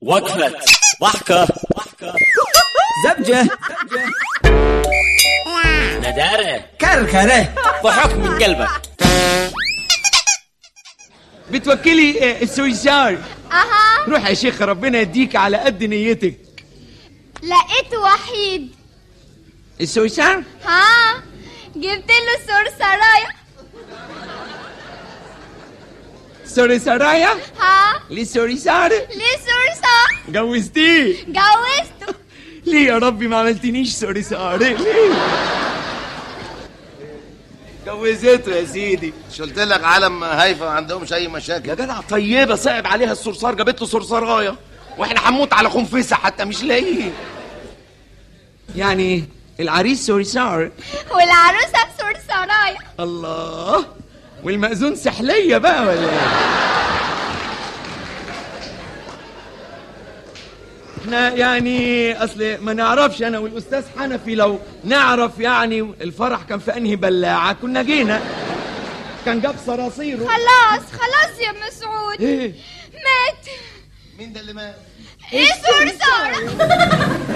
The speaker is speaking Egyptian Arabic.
وقفة ضحكة زبجة ندارة كركرة ضحك من قلبك بتوكلي آه، السويسار اها روح يا شيخ ربنا يديك على قد نيتك لقيت وحيد السويسار ها جبت له صرصرايه سوري سرايا ها ليه سوريسار ليه صرصار جوزتيه جوزته ليه يا ربي ما عملتنيش سوريسار ليه جوزته يا سيدي مش قلت لك عالم هايفه ما عندهمش اي يا مشاكل جدع طيبه صعب عليها الصرصار جابت له صرصرايه واحنا هنموت على خنفسه حتى مش لاقيين يعني العريس سوريسار والعروسه صرصرايه الله والمأذون سحلية بقى ولا ايه؟ احنا يعني اصل ما نعرفش انا والاستاذ حنفي لو نعرف يعني الفرح كان في انهي بلاعه كنا جينا كان جاب صراصيره خلاص خلاص يا مسعود ايه مات مين ده اللي مات ايه صرصار